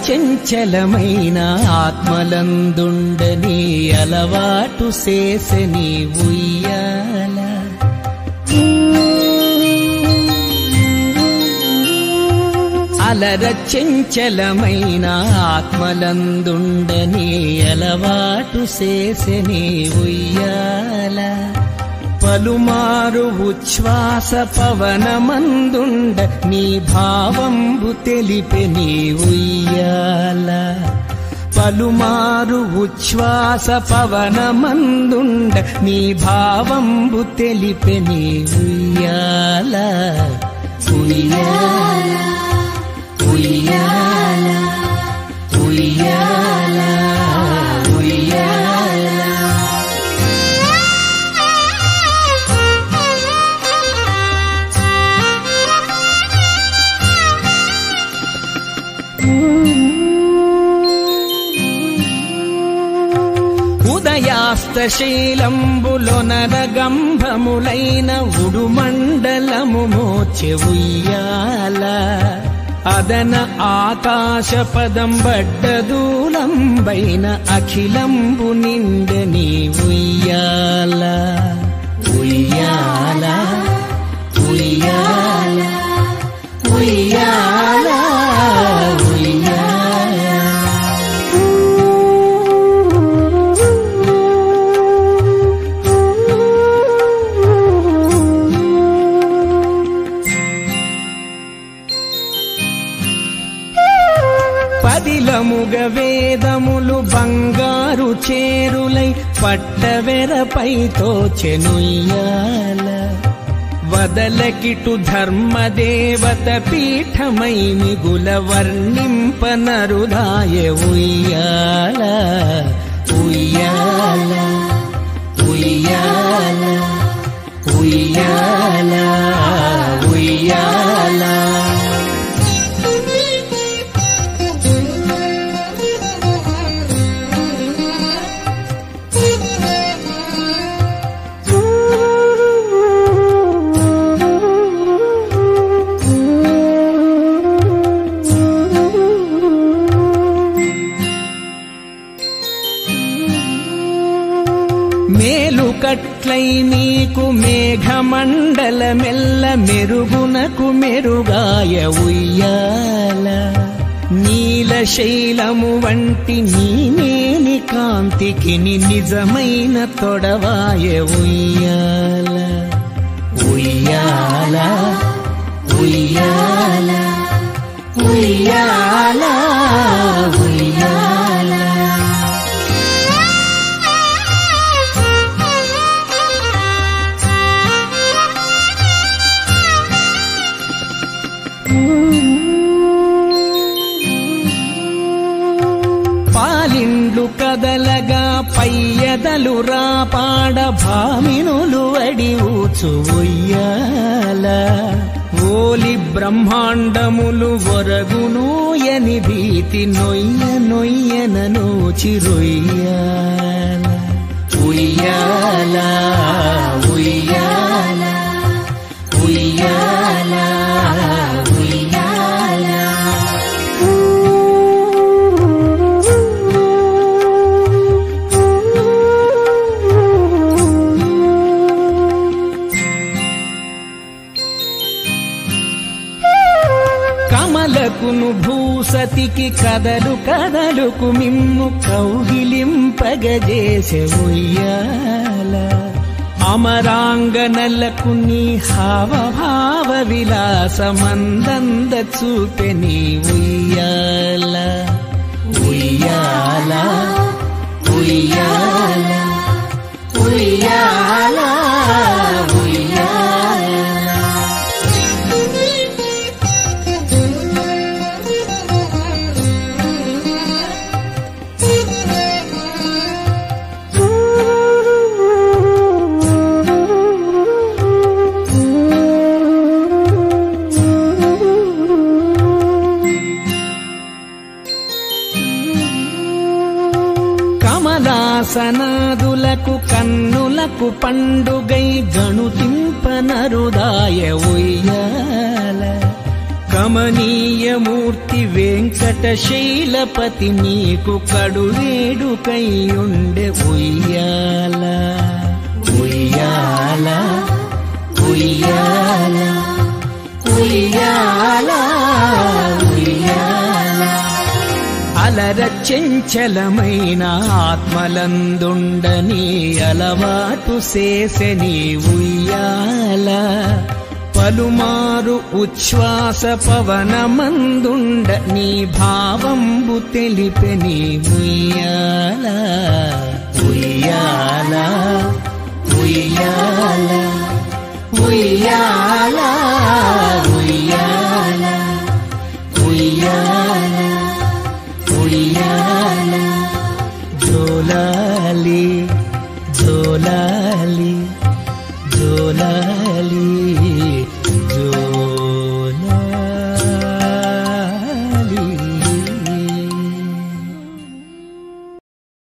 చెంచలమైన ఆత్మలందుండని అలవాటు చేసని ఉయ్యాల అలర చెంచలమైన ఆత్మలందుండని అలవాటు చేసని ఉయ్యాల పలుమారు ఉచ్ఛ్వాస పవనమందుండ నీ భావంబు తెలిపె నీ ఉయ్యాల పలుమారు ఉచ్ఛ్వాస పవనమందుండ నీ భావంబు తెలిపె నీ ఉయ్యాల ఉయ్యాల ఉయ్యాల ఉయ్యాల ఉయ్యాల ఉదయాస్తశీలంబులొనరగంభములైన ఉడుమండలము మోచె ఉయ్యాల అదన ఆకాశ పదం బడ్డదూలంబైన అఖిలంబు నిండని ఉయ్యాల ఉయ్యాల ఉయ్యాల ఉయ్యాల ఉయ్యాల పదిలముగ వేదములు బంగారు చేరులై పట్టవెరపై తోచెనుయ్యాల వదలకిటు ధర్మదేవత పీఠమై మిగుల వర్ణింపనరుదాయ ఉయ్యాల ఉయ్యాల ఉయ్యాల ఉయ్యాల ఉయ్యాల మేలుకట్లై నీకు మేఘమండల మెల్ల మెరుగునకు మెరుగాయ ఉయ్యాల నీలశైలము వంటి నీనేని కాంతికి ని నిజమైన తొడవాయ ఉయ్యాల ఉయ్యాల ఉయ్యాల ఉయ్యాల ఉయ్యాల పాలిండ్లు కదలగా పయ్యదలు రాపాడ భామినులు అడి ఊచు ఉయ్యాల ఓలి బ్రహ్మాండములు ఒరగునూయని భీతి నొయ్య నొయ్యనను చిరుయ్యాల ఉయ్యాల ఉయ్యాల ఉయ్యాల ఉయ్యాల కమలకును భూసతికి కదలు కదలుకు మిమ్ము కౌగిలింపగజేసె ఉయ్యాల అమరాంగనలకు నీ హావభావ విలాసమందంద చూపె నీ ఉయ్యాల ఉయ్యాల ఉయ్యాల ఉయ్యాల ఉయ్యాల కమలాసనాదులకు కన్నులకు పండుగై గణుతింపనరుదాయ ఉయ్యాల కమనీయమూర్తి వెంకటశైలపతి నీకు కడువేడుకై ఉండే ఉయ్యాల ఉయ్యాల ఉయ్యాల ఉయ్యాల ఉయ్యాల అలర చెంచలమైన ఆత్మలందుండని అలవాటు చేసని ఉయ్యాల పలుమారు ఉచ్ఛ్వాస పవనమందుండ నీ భావంబు తెలిపెని ఉయ్యాల ఉయ్యాల ఉయ్యాల ఉయ్యాల